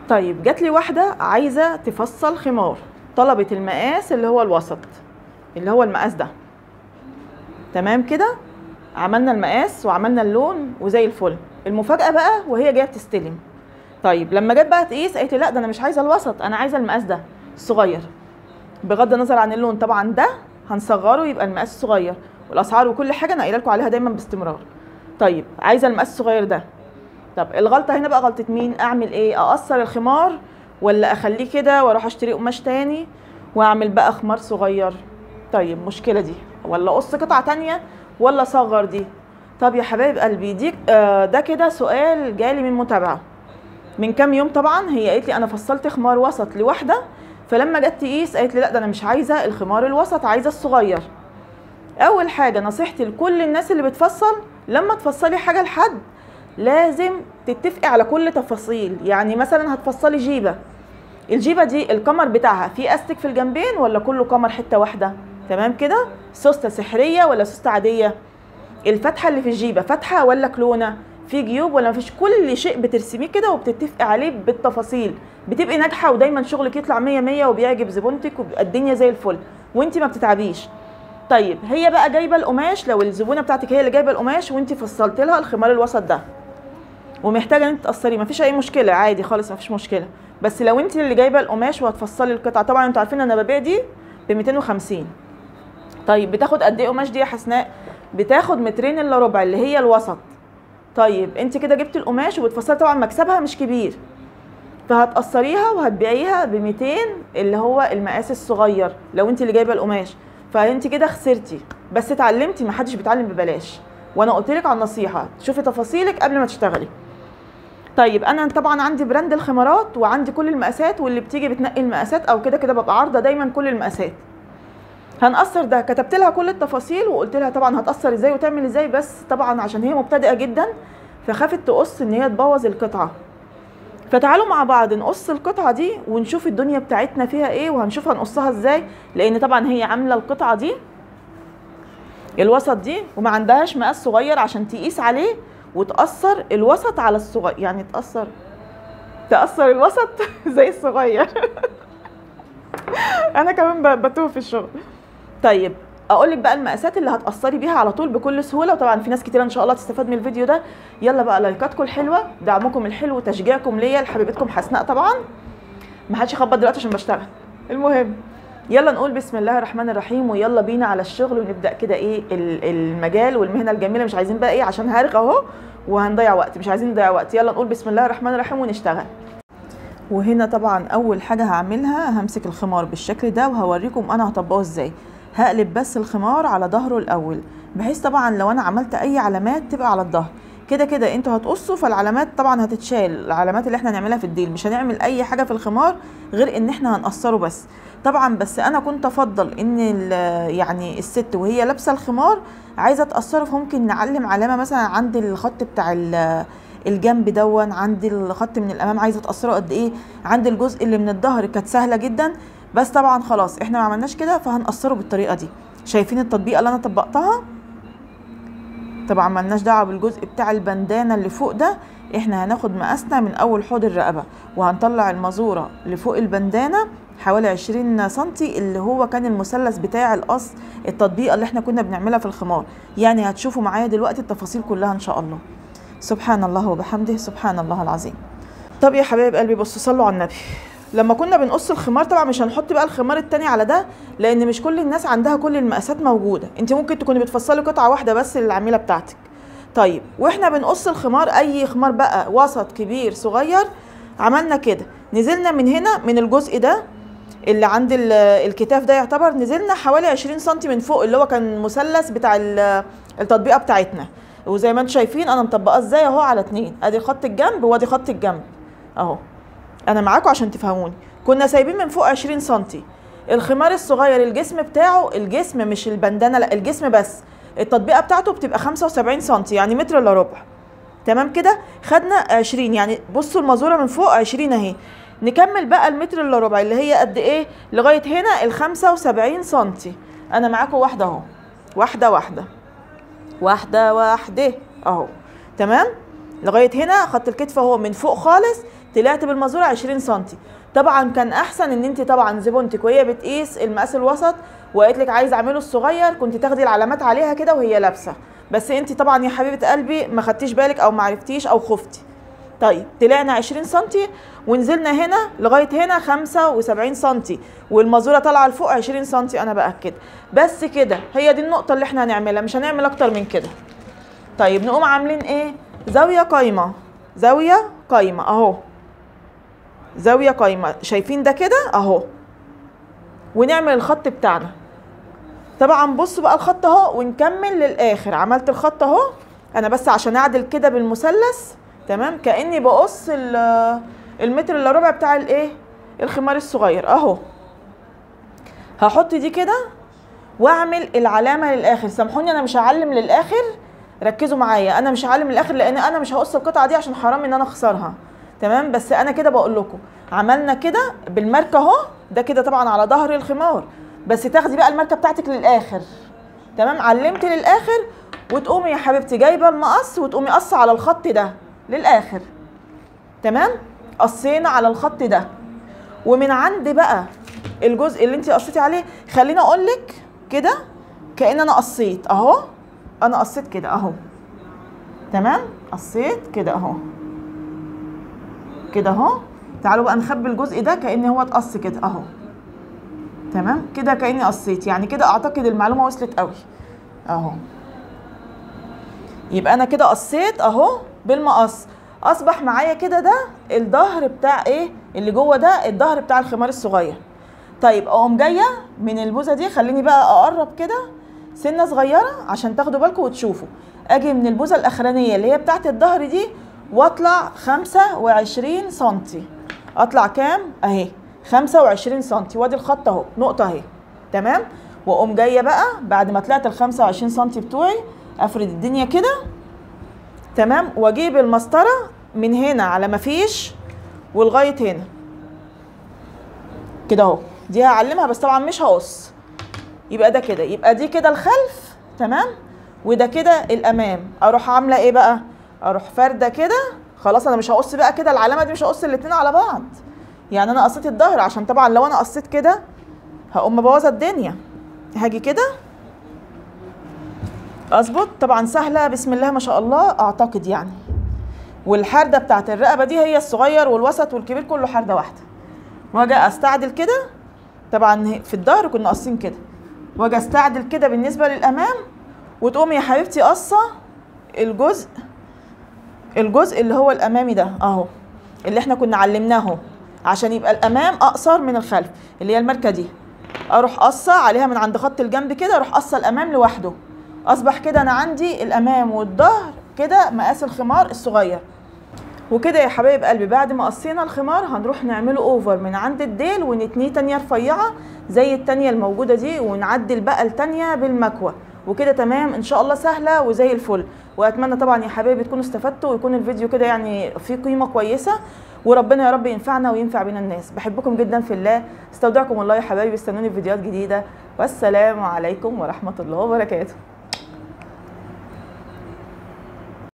طيب جات لي واحده عايزه تفصل خمار طلبت المقاس اللي هو الوسط اللي هو المقاس ده تمام كده عملنا المقاس وعملنا اللون وزي الفل المفاجاه بقى وهي جايه بتستلم طيب لما جت بقى تقيس قالت لي لا ده انا مش عايزه الوسط انا عايزه المقاس ده الصغير بغض النظر عن اللون طبعا ده هنصغره يبقى المقاس الصغير والاسعار وكل حاجه انا قايله لكم عليها دايما باستمرار طيب عايزه المقاس الصغير ده طب الغلطه هنا بقى غلطه مين اعمل ايه اقصر الخمار ولا اخليه كده واروح اشتري قماش تاني واعمل بقى خمار صغير طيب مشكله دي ولا اقص قطعه تانية ولا اصغر دي طب يا حبايب قلبي دي آه ده كده سؤال جالي من متابعه من كام يوم طبعا هي قالت لي انا فصلت خمار وسط لواحده فلما جت تقيس قالت لي لا ده انا مش عايزه الخمار الوسط عايزه الصغير اول حاجه نصيحتي لكل الناس اللي بتفصل لما تفصلي حاجه لحد لازم تتفقي على كل تفاصيل يعني مثلا هتفصلي جيبه الجيبه دي القمر بتاعها فيه استك في الجنبين ولا كله قمر حته واحده تمام كده سوسته سحريه ولا سوسته عاديه الفتحه اللي في الجيبه فتحه ولا كلونه في جيوب ولا مفيش كل شيء بترسميه كده وبتتفقي عليه بالتفاصيل بتبقي ناجحه ودايما شغلك يطلع 100 100 وبيعجب زبونتك وبيبقى الدنيا زي الفل وانت ما بتتعبيش طيب هي بقى جايبه القماش لو الزبونه بتاعتك هي اللي جايبه القماش وانت فصلت لها الخمار الوسط ده ومحتاجه ان انت تقصريه مفيش اي مشكله عادي خالص مفيش مشكله بس لو انت اللي جايبه القماش وهتفصلي القطعه طبعا انتوا عارفين انا ببيع دي ب 250 طيب بتاخد قد ايه قماش دي يا حسناء بتاخد مترين الا ربع اللي هي الوسط طيب انت كده جبت القماش وبتفصلي طبعا مكسبها مش كبير فهتقصريها وهتبيعيها ب 200 اللي هو المقاس الصغير لو انت اللي جايبه القماش فانت كده خسرتي بس اتعلمتي ما حدش بيتعلم ببلاش وانا قلت لك على النصيحه شوفي تفاصيلك قبل ما تشتغلي طيب انا طبعا عندي براند الخمارات وعندي كل المقاسات واللي بتيجي بتنقي المقاسات او كده كده ببقى عارضه دايما كل المقاسات هنقصر ده كتبت لها كل التفاصيل وقلت لها طبعا هتقصر ازاي وتعمل ازاي بس طبعا عشان هي مبتدئه جدا فخافت تقص ان هي تبوظ القطعه فتعالوا مع بعض نقص القطعه دي ونشوف الدنيا بتاعتنا فيها ايه وهنشوف هنقصها ازاي لان طبعا هي عامله القطعه دي الوسط دي وما عندهاش مقاس صغير عشان تقيس عليه وتقصر الوسط على الصغير يعني تقصر تقصر الوسط زي الصغير انا كمان بتوه في الشغل طيب اقول لك بقى المقاسات اللي هتقصري بيها على طول بكل سهوله وطبعا في ناس كتير ان شاء الله تستفاد من الفيديو ده يلا بقى لايكاتكم الحلوه دعمكم الحلو تشجيعكم ليا لحبيبتكم حسناء طبعا ما حدش يخبط دلوقتي عشان بشتغل المهم يلا نقول بسم الله الرحمن الرحيم ويلا بينا على الشغل ونبدا كده ايه المجال والمهنه الجميله مش عايزين بقى ايه عشان هرغى اهو وهنضيع وقت مش عايزين نضيع وقت يلا نقول بسم الله الرحمن الرحيم ونشتغل وهنا طبعا اول حاجه هعملها همسك الخمار بالشكل ده وهوريكم انا هطبقه ازاي هقلب بس الخمار على ظهره الاول بحيث طبعا لو انا عملت اي علامات تبقى على الظهر كده كده انتوا هتقصوا فالعلامات طبعا هتتشال العلامات اللي احنا هنعملها في الديل مش هنعمل اي حاجه في الخمار غير ان احنا هنقصره بس طبعا بس انا كنت افضل ان يعني الست وهي لابسه الخمار عايزه تقصره فممكن نعلم علامه مثلا عند الخط بتاع الجنب دون عند الخط من الامام عايزه تقصره قد ايه عند الجزء اللي من الظهر كانت سهله جدا بس طبعا خلاص احنا ما عملناش كده فهنقصره بالطريقه دي شايفين التطبيقه اللي انا طبقتها طبعا ملناش دعوه بالجزء بتاع البندانه اللي فوق ده احنا هناخد مقاسنا من اول حوض الرقبه وهنطلع المازوره لفوق البندانه حوالي 20 سنتي اللي هو كان المثلث بتاع القص التطبيقه اللي احنا كنا بنعملها في الخمار يعني هتشوفوا معايا دلوقتي التفاصيل كلها ان شاء الله سبحان الله وبحمده سبحان الله العظيم طب يا حبايب قلبي بصوا صلوا على النبي لما كنا بنقص الخمار طبعا مش هنحط بقى الخمار التاني على ده لان مش كل الناس عندها كل المقاسات موجوده انت ممكن تكوني بتفصلي قطعه واحده بس للعميله بتاعتك طيب واحنا بنقص الخمار اي خمار بقى وسط كبير صغير عملنا كده نزلنا من هنا من الجزء ده اللي عند الكتاف ده يعتبر نزلنا حوالي 20 سم من فوق اللي هو كان المثلث بتاع التطبيقه بتاعتنا وزي ما انتم شايفين انا مطبقاه ازاي اهو على اتنين ادي خط الجنب وادي خط الجنب اهو انا معاكم عشان تفهموني كنا سايبين من فوق 20 سم الخمار الصغير الجسم بتاعه الجسم مش البندانه لا الجسم بس التطبيقه بتاعته بتبقى 75 سم يعني متر الا ربع تمام كده خدنا 20 يعني بصوا المازوره من فوق 20 اهي نكمل بقى المتر الا ربع اللي هي قد ايه لغايه هنا ال 75 سم انا معاكم واحده اهو واحده واحده واحده واحده اهو تمام لغايه هنا خط الكتف اهو من فوق خالص طلعت بالمازوره 20 سم طبعا كان احسن ان انت طبعا زبونتك وهي بتقيس المقاس الوسط وقالت لك عايزه اعمله الصغير كنت تاخدي العلامات عليها كده وهي لابسه بس انت طبعا يا حبيبه قلبي ما خدتيش بالك او ما عرفتيش او خفتي طيب طلعنا 20 سم ونزلنا هنا لغايه هنا 75 سم والمازوره طالعه لفوق 20 سم انا باكد بس كده هي دي النقطه اللي احنا هنعملها مش هنعمل اكتر من كده طيب نقوم عاملين ايه زاويه قايمه زاويه قايمه اهو زاويه قايمه شايفين ده كده اهو ونعمل الخط بتاعنا طبعا بصوا بقى الخط اهو ونكمل للاخر عملت الخط اهو انا بس عشان اعدل كده بالمثلث تمام كاني بقص ال- المتر الا ربع بتاع الايه الخمار الصغير اهو هحط دي كده واعمل العلامه للاخر سامحوني انا مش هعلم للاخر ركزوا معايا انا مش هعلم للاخر لان انا مش هقص القطعه دي عشان حرام ان انا اخسرها تمام بس انا كده بقول لكم عملنا كده بالماركه اهو ده كده طبعا على ظهر الخمار بس تاخدي بقى الماركه بتاعتك للاخر تمام علمت للاخر وتقومي يا حبيبتي جايبه المقص وتقومي قص على الخط ده للاخر تمام قصينا على الخط ده ومن عند بقى الجزء اللي انت قصيتي عليه خليني اقول لك كده كأن انا قصيت اهو انا قصيت كده اهو تمام قصيت كده اهو كده اهو تعالوا بقى نخبي الجزء ده كأن هو اتقص كده اهو تمام كده كأني قصيت يعني كده اعتقد المعلومة وصلت قوي اهو يبقى انا كده قصيت اهو بالمقص اصبح معايا كده ده الظهر بتاع ايه اللي جوه ده الظهر بتاع الخمار الصغير طيب اقوم جايه من البوزه دي خليني بقى اقرب كده سنه صغيره عشان تاخدوا بالكم وتشوفوا اجي من البوزه الاخرانيه اللي هي بتاعت الظهر دي واطلع 25 سنتي اطلع كام اهي 25 سنتي وادي الخط اهو نقطه اهي تمام واقوم جايه بقى بعد ما طلعت ال 25 سنتي بتوعي افرد الدنيا كده تمام واجيب المسطره من هنا على ما فيش ولغايه هنا كده اهو دي هعلمها بس طبعا مش هقص يبقى ده كده يبقى دي كده الخلف تمام وده كده الامام اروح عامله ايه بقى اروح فارده كده خلاص انا مش هقص بقى كده العلامه دي مش هقص الاتنين على بعض يعني انا قصيت الظهر عشان طبعا لو انا قصيت كده هقوم مبوظه الدنيا هاجي كده اظبط طبعا سهله بسم الله ما شاء الله اعتقد يعني والحرده بتاعت الرقبه دي هي الصغير والوسط والكبير كله حرده واحده واجي استعدل كده طبعا في الظهر كنا قاصين كده واجي استعدل كده بالنسبه للامام وتقومي يا حبيبتي قصه الجزء الجزء اللي هو الامامي ده اهو اللي احنا كنا علمناه اهو عشان يبقى الامام اقصر من الخلف اللي هي الماركه دي اروح قصه عليها من عند خط الجنب كده اروح قصه الامام لوحده اصبح كده انا عندي الامام والظهر كده مقاس الخمار الصغير وكده يا حبايب قلبي بعد ما قصينا الخمار هنروح نعمله اوفر من عند الديل ونتنيه تانية رفيعة زي التانية الموجودة دي ونعدل بقى التانية بالمكوى وكده تمام ان شاء الله سهلة وزي الفل واتمنى طبعا يا حبايبي تكونوا استفدتوا ويكون الفيديو كده يعني فيه قيمة كويسة وربنا يا رب ينفعنا وينفع بينا الناس بحبكم جدا في الله استودعكم الله يا حبايبي استنوني في فيديوهات جديدة والسلام عليكم ورحمة الله وبركاته